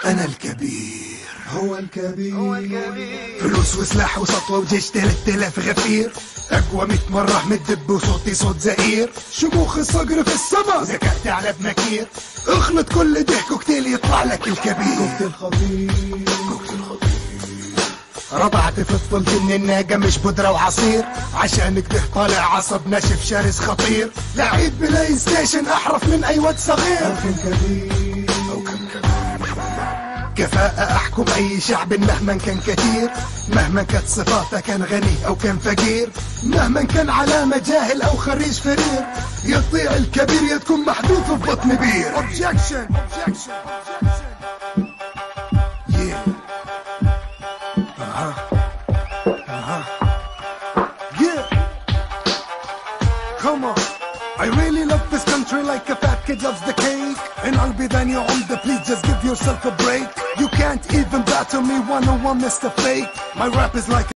أنا الكبير هو الكبير هو الكبير فلوس وسلاح وسطوة وجيش تلات آلاف غفير أقوى ميت مرة من الدب وصوتي صوت زئير شموخ الصقر في السما ذكاء ثعلب مكير اخلط كل ده كوكتيل يطلع لك الكبير كوكتيل خطير كوكتيل خطير رضعت في الطلب من الناقة مش بودرة وعصير عشان كده طالع عصب ناشف شرس خطير لعيب بلاي ستيشن أحرف من أي واد صغير أو كان كبير أو كان كبير كفاءة أحكم أي شعب مهما كان كثير مهما كانت صفاته كان غني أو كان فقير مهما كان علامة جاهل أو خريج فرير يطيع الكبير يا تكون محذوف في بطن بير Objection Objection Yeah Uh-huh Uh-huh Yeah Come on I really love this country like a fat kid loves the cake And I'll be then your the please just give yourself a break You can't even battle me one on one Mr. Fake My rap is like